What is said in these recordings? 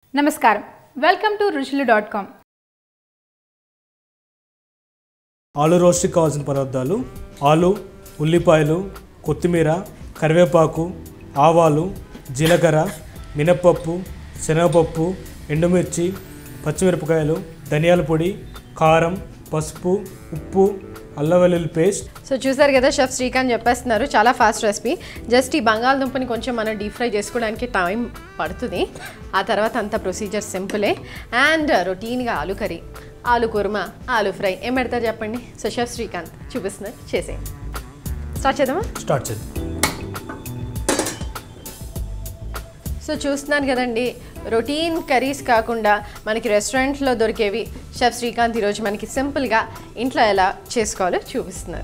నమస్కారం welcome to Ruchulu dot com ఆలు రోస్ట్కి కావాల్సిన పదార్థాలు ఆలు ఉల్లిపాయలు కొత్తిమీర కరివేపాకు ఆవాలు జీలకర్ర మినప్పప్పు శనగపప్పు ఎండుమిర్చి పచ్చిమిరపకాయలు ధనియాల పొడి కారం పసుపు ఉప్పు అల్లం వెల్లుల్లి పేస్ట్ సో చూసారు కదా షెఫ్ శ్రీకాంత్ చెప్పేస్తున్నారు చాలా ఫాస్ట్ రెసిపీ జస్ట్ ఈ బంగాళదుంపని కొంచెం మనం డీప్ ఫ్రై చేసుకోవడానికి టైం పడుతుంది ఆ తర్వాత అంత ప్రొసీజర్ సింపులే అండ్ రొటీన్గా ఆలు కర్రీ ఆలు కుర్మా ఆలు ఫ్రై ఏం పెడతారు చెప్పండి సో షెఫ్ శ్రీకాంత్ చూపిస్తున్నారు చేసేయండి స్టార్ట్ చేద్దామా స్టార్ట్ చేద్దాం సో చూస్తున్నాను కదండి రొటీన్ కర్రీస్ కాకుండా మనకి రెస్టారెంట్లో దొరికేవి షెఫ్ శ్రీకాంత్ ఈరోజు మనకి సింపుల్గా ఇంట్లో ఎలా చేసుకోవాలో చూపిస్తున్నారు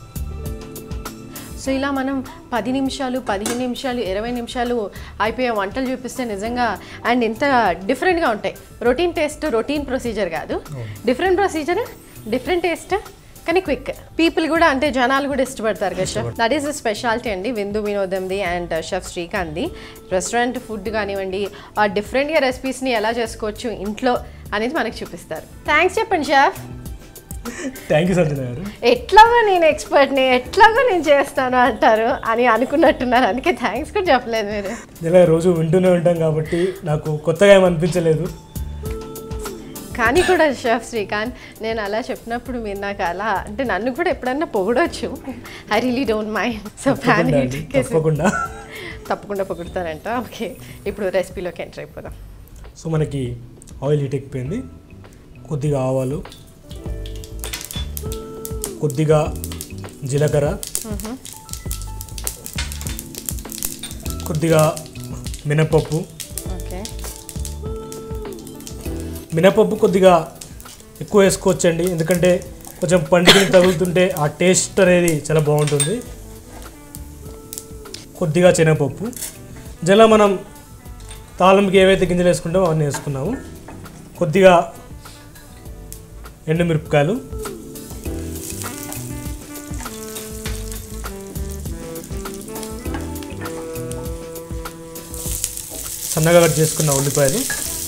సో ఇలా మనం పది నిమిషాలు పదిహేను నిమిషాలు ఇరవై నిమిషాలు అయిపోయే వంటలు చూపిస్తే నిజంగా అండ్ ఇంత డిఫరెంట్గా ఉంటాయి రొటీన్ టేస్ట్ రొటీన్ ప్రొసీజర్ కాదు డిఫరెంట్ ప్రొసీజర్ డిఫరెంట్ టేస్ట్ కానీ క్విక్ పీపుల్ కూడా అంటే జనాలు కూడా ఇష్టపడతారు కదా chef that is the speciality అండి విందు వినోదంది అండ్ షెఫ్ శ్రీకాంత్ది రెస్టారెంట్ ఫుడ్ కానివ్వండి ఆ డిఫరెంట్గా రెసిపీస్ని ఎలా చేసుకోవచ్చు ఇంట్లో అనేది మనకు చూపిస్తారు థ్యాంక్స్ చెప్పండి షెఫ్ థ్యాంక్ యూ సంజన గారు ఎట్లాగో నేను ఎక్స్పర్ట్ని ఎట్లాగో నేను చేస్తాను అంటారు అని అనుకున్నట్టున్నారు అందుకే థ్యాంక్స్ కూడా చెప్పలేదు మీరు ఇలా రోజు వింటూనే ఉంటాం కాబట్టి నాకు కొత్తగా ఏం అనిపించలేదు కానీ కూడా షెఫ్ శ్రీకాంత్ నేను అలా చెప్పినప్పుడు మీరు నాకు అలా అంటే నన్ను కూడా ఎప్పుడన్నా పొగడొచ్చు I really don't mind so fan తప్పకుండా అండి, తప్పకుండా తప్పకుండా పొగుడతారంట ఓకే ఇప్పుడు రెసిపీలోకి ఎంటర్ అయిపోదాం సో మనకి ఆయిల్ హీట్ ఎక్కిపోయింది కొద్దిగా ఆవాలు కొద్దిగా జీలకర్ర కొద్దిగా మినపప్పు ఓకే మినపప్పు కొద్దిగా ఎక్కువ వేసుకోవచ్చండి ఎందుకంటే కొంచెం పండుగని తగులుతుంటే ఆ టేస్ట్ అనేది చాలా బాగుంటుంది కొద్దిగా శనగపప్పు జల మనం తాళంకి ఏవైతే గింజలు వేసుకుంటామో అవన్నీ వేసుకున్నాము కొద్దిగా ఎండుమిరపకాయలు సన్నగా కట్ చేసుకున్న ఉల్లిపాయలు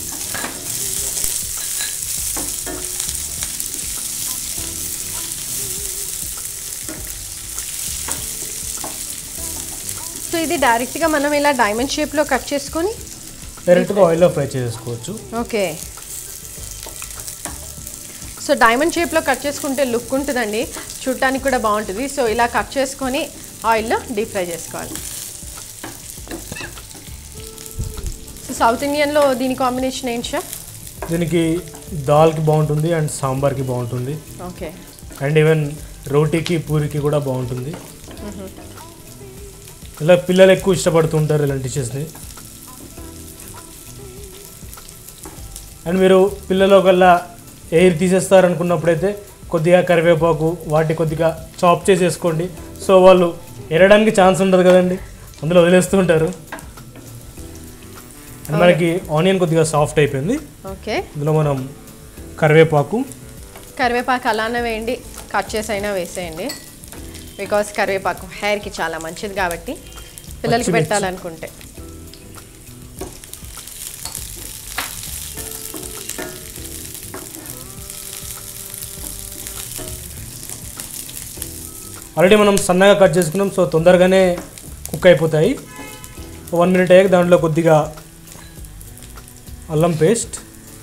సో ఇది డైరెక్ట్గా మనం ఇలా డైమండ్ షేప్లో కట్ చేసుకొని డైరెక్ట్గా ఆయిల్లో ఫ్రై చేసుకోవచ్చు ఓకే సో డైమండ్ షేప్లో కట్ చేసుకుంటే లుక్ ఉంటుందండి చూడటానికి కూడా బాగుంటుంది సో ఇలా కట్ చేసుకొని ఆయిల్లో డీప్ ఫ్రై చేసుకోవాలి సో సౌత్ ఇండియన్లో దీని కాంబినేషన్ ఏంటి షెఫ్ దీనికి దాల్కి బాగుంటుంది అండ్ సాంబార్కి బాగుంటుంది ఓకే అండ్ ఈవెన్ రోటీకి పూరికి కూడా బాగుంటుంది ఇలా పిల్లలు ఎక్కువ ఇష్టపడుతుంటారు ఇలాంటి డిషెస్ని అండ్ మీరు పిల్లలు ఒకళ్ళ ఎయిర్ తీసేస్తారు అనుకున్నప్పుడైతే కొద్దిగా కరివేపాకు వాటి కొద్దిగా చాప్ చేసేసుకోండి సో వాళ్ళు ఎరడానికి ఛాన్స్ ఉండదు కదండి అందులో వదిలేస్తూ ఉంటారు అండ్ మనకి ఆనియన్ కొద్దిగా సాఫ్ట్ అయిపోయింది ఓకే ఇందులో మనం కరివేపాకు కరివేపాకు అలానే వేయండి కట్ చేసి అయినా వేసేయండి బికాస్ కరివేపాకు హెయిర్కి చాలా మంచిది కాబట్టి పిల్లలకి పచ్చిమిర్చి. పెట్టాలనుకుంటే ఆల్రెడీ మనం సన్నగా కట్ చేసుకున్నాం సో తొందరగానే కుక్ అయిపోతాయి వన్ మినిట్ అయ్యాక దాంట్లో కొద్దిగా అల్లం పేస్ట్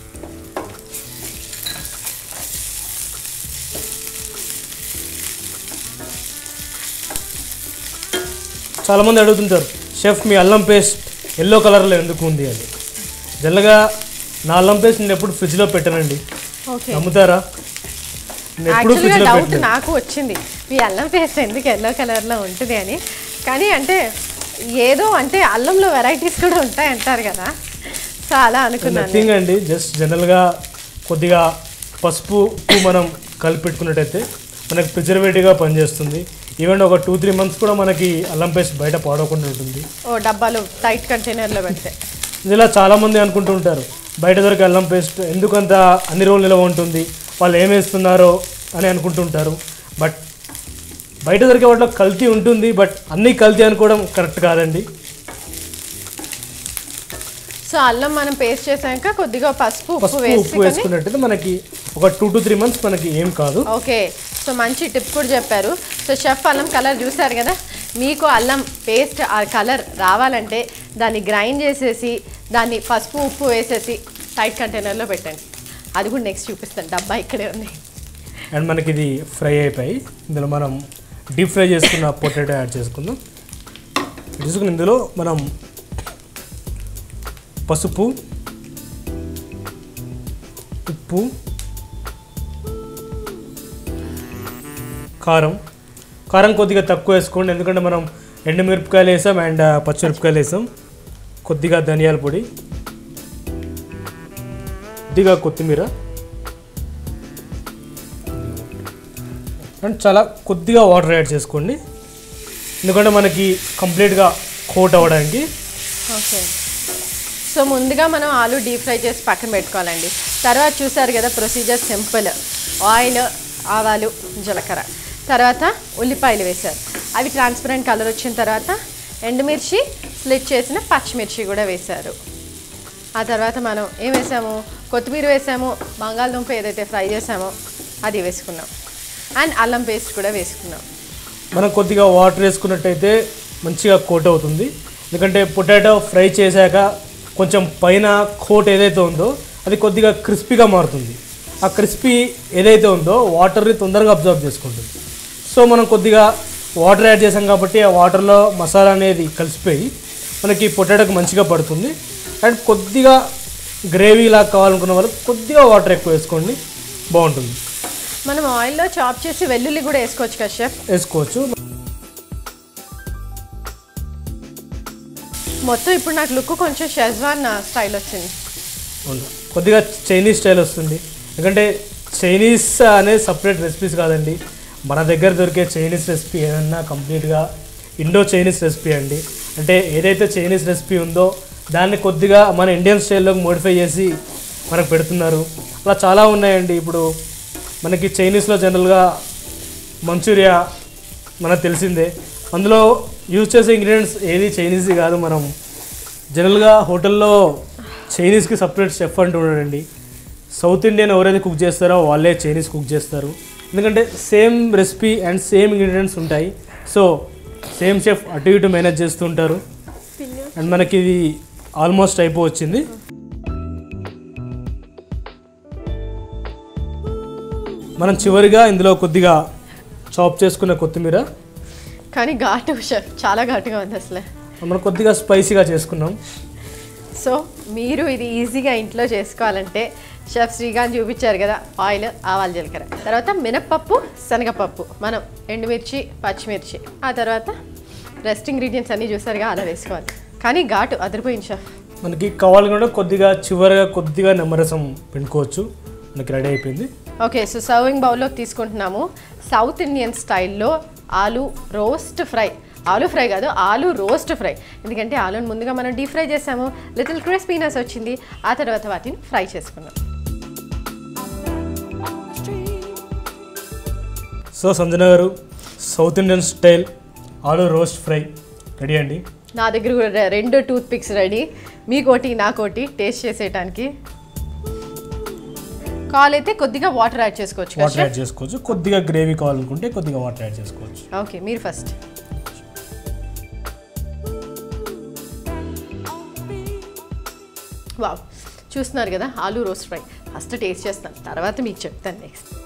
చాలామంది అడుగుతుంటారు షెఫ్ మీ అల్లం పేస్ట్ ఎల్లో కలర్లో ఎందుకు ఉంది అని జనరల్గా నా అల్లం పేస్ట్ నేను ఎప్పుడు ఫ్రిడ్జ్లో పెట్టానండి ఓకే నమ్ముతారా నేను ఎప్పుడు యాక్చువల్గా ఫ్రిడ్జ్లో డౌట్ పెట్టాను నాకు వచ్చింది మీ అల్లం పేస్ట్ ఎందుకు ఎల్లో కలర్లో ఉంటుంది అని కానీ అంటే ఏదో అంటే అల్లంలో వెరైటీస్ కూడా ఉంటాయి అంటారు కదా సో అలా అనుకున్నాను నథింగ్ అండి జస్ట్ జనరల్గా కొద్దిగా పసుపు ఉప్పు మనం కలిపి పెట్టుకున్నట్టయితే మనకి ప్రిజర్వేటివ్గా పనిచేస్తుంది ఈవెన్ ఒక టూ త్రీ మంత్స్ కూడా మనకి అల్లం పేస్ట్ బయట పాడవకుండా ఉంటుంది ఓ డబ్బాలు టైట్ కంటైనర్లో పెడితే ఇలా చాలామంది అనుకుంటూ ఉంటారు బయట దొరికే అల్లం పేస్ట్ ఎందుకంత అన్ని రోజులు నిలవ ఉంటుంది వాళ్ళు ఏం వేస్తున్నారో అని అనుకుంటుంటారు బట్ బయట దొరికే వాటిలో కల్తీ ఉంటుంది బట్ అన్నీ కల్తీ అనుకోవడం కరెక్ట్ కాదండి సో అల్లం మనం పేస్ట్ చేసాక కొద్దిగా పసుపు ఉప్పు పసుపు ఉప్పు వేసుకొని వేసుకున్నట్టయితే మనకి ఒక టూ టు త్రీ మంత్స్ మనకి ఏం కాదు ఓకే సో మంచి టిప్ కూడా చెప్పారు సో షెఫ్ అల్లం కలర్ చూసారు కదా మీకు అల్లం పేస్ట్ ఆ కలర్ రావాలంటే దాన్ని గ్రైండ్ చేసేసి దాన్ని పసుపు ఉప్పు వేసేసి టైట్ కంటైనర్లో పెట్టండి అది కూడా నెక్స్ట్ చూపిస్తాను డబ్బా ఇక్కడే ఉంది అండ్ మనకి ఇది ఫ్రై అయిపోయి ఇందులో మనం డీప్ ఫ్రై చేసుకున్న పొటాటో యాడ్ చేసుకుందాం తీసుకుని ఇందులో మనం పసుపు ఉప్పు కారం కారం కొద్దిగా తక్కువ వేసుకోండి ఎందుకంటే మనం ఎండుమిరపకాయలు వేసాం అండ్ పచ్చిమిరపకాయలు వేసాం కొద్దిగా ధనియాల పొడి కొద్దిగా కొత్తిమీర అండ్ చాలా కొద్దిగా వాటర్ యాడ్ చేసుకోండి ఎందుకంటే మనకి కంప్లీట్గా కోట్ అవ్వడానికి ఓకే సో ముందుగా మనం ఆలు డీప్ ఫ్రై చేసి పక్కన పెట్టుకోవాలండి తర్వాత చూసారు కదా ప్రొసీజర్ సింపుల్ ఆయిల్ ఆవాలు జీలకర్ర తర్వాత ఉల్లిపాయలు వేశారు అవి ట్రాన్స్పరెంట్ కలర్ వచ్చిన తర్వాత ఎండుమిర్చి స్లిట్ చేసిన పచ్చిమిర్చి కూడా వేశారు ఆ తర్వాత మనం ఏం వేసాము కొత్తిమీర వేసాము బంగాళదుంప ఏదైతే ఫ్రై చేసామో అది వేసుకున్నాం అండ్ అల్లం పేస్ట్ కూడా వేసుకున్నాం మనం కొద్దిగా వాటర్ వేసుకున్నట్టయితే మంచిగా కోట్ అవుతుంది ఎందుకంటే పొటాటో ఫ్రై చేశాక కొంచెం పైన కోట్ ఏదైతే ఉందో అది కొద్దిగా క్రిస్పీగా మారుతుంది ఆ క్రిస్పీ ఏదైతే ఉందో వాటర్ని తొందరగా అబ్జర్వ్ చేసుకుంటుంది సో మనం కొద్దిగా వాటర్ యాడ్ చేసాం కాబట్టి ఆ వాటర్లో మసాలా అనేది కలిసిపోయి మనకి పొటాటోకి మంచిగా పడుతుంది అండ్ కొద్దిగా గ్రేవీ లాగా కావాలనుకున్న వాళ్ళు కొద్దిగా వాటర్ ఎక్కువ వేసుకోండి బాగుంటుంది మనం ఆయిల్లో చాప్ చేసి వెల్లుల్లి కూడా వేసుకోవచ్చు కదా షెఫ్ వేసుకోవచ్చు మొత్తం ఇప్పుడు నాకు లుక్ కొంచెం షెజ్వాన్ స్టైల్ వచ్చింది అవును. కొద్దిగా చైనీస్ స్టైల్ వస్తుంది ఎందుకంటే చైనీస్ అనేది సపరేట్ రెసిపీస్ కాదండి మన దగ్గర దొరికే చైనీస్ రెసిపీ ఏదన్నా కంప్లీట్గా ఇండో చైనీస్ రెసిపీ అండి అంటే ఏదైతే చైనీస్ రెసిపీ ఉందో దాన్ని కొద్దిగా మన ఇండియన్ స్టైల్లోకి మోడిఫై చేసి మనకు పెడుతున్నారు అలా చాలా ఉన్నాయండి ఇప్పుడు మనకి చైనీస్లో జనరల్గా మంచూరియా మనకు తెలిసిందే అందులో యూజ్ చేసే ఇంగ్రీడియంట్స్ ఏది చైనీస్ కాదు మనం జనరల్గా హోటల్లో చైనీస్కి సపరేట్ షెఫ్ అంటూ ఉన్నాడండి సౌత్ ఇండియన్ ఎవరైతే కుక్ చేస్తారో వాళ్ళే చైనీస్ కుక్ చేస్తారు ఎందుకంటే same recipe and same ingredients ఉంటాయి సో సేమ్ షెఫ్ అటు ఇటు మేనేజ్ చేస్తుంటారు అండ్ మనకి ఇది ఆల్మోస్ట్ అయిపోవచ్చింది మనం చివరిగా ఇందులో కొద్దిగా చాప్ చేసుకున్న కొత్తిమీర కానీ ఘాటు షెఫ్ చాలా ఘాటుగా ఉంది అసలు మనం కొద్దిగా స్పైసీగా చేసుకున్నాం సో మీరు ఇది ఈజీగా ఇంట్లో చేసుకోవాలంటే షెఫ్ శ్రీకాంత్ చూపించారు కదా ఆయిల్ ఆవాలు జీలకర్ర తర్వాత మినప్పప్పు శనగపప్పు మనం ఎండుమిర్చి పచ్చిమిర్చి ఆ తర్వాత రెస్ట్ ఇంగ్రీడియంట్స్ అన్నీ చూసారుగా అలా వేసుకోవాలి కానీ ఘాటు అదిరిపోయింది షెఫ్ మనకి కావాలనుకుంటే కొద్దిగా చివరిగా కొద్దిగా నిమ్మరసం పిండుకోవచ్చు మనకి రెడీ అయిపోయింది ఓకే సో సర్వింగ్ బౌల్లోకి తీసుకుంటున్నాము సౌత్ ఇండియన్ స్టైల్లో ఆలు రోస్ట్ ఫ్రై ఆలు ఫ్రై కాదు ఆలు రోస్ట్ ఫ్రై ఎందుకంటే ఆలుని ముందుగా మనం డీప్ ఫ్రై చేసాము లిటిల్ క్రిస్పీనెస్ వచ్చింది ఆ తర్వాత వాటిని ఫ్రై చేసుకున్నాం సో సంజన గారు సౌత్ ఇండియన్ స్టైల్ ఆలు రోస్ట్ ఫ్రై రెడీ అండి నా దగ్గర కూడా రె- రెండు టూత్ పిక్స్ రెడీ మీకోటి నాకోటి టేస్ట్ చేసేయటానికి కాల్ అయితే కొద్దిగా వాటర్ యాడ్ చేసుకోవచ్చు వాటర్ కదా యాడ్ చేసుకోవచ్చు కొద్దిగా గ్రేవీ కావాలనుకుంటే కొద్దిగా వాటర్ యాడ్ చేసుకోవచ్చు ఓకే మీరు ఫస్ట్ వావ్ చూస్తున్నారు కదా ఆలూ రోస్ట్ ఫ్రై ఫస్ట్ టేస్ట్ చేస్తాను తర్వాత మీకు చెప్తాను నెక్స్ట్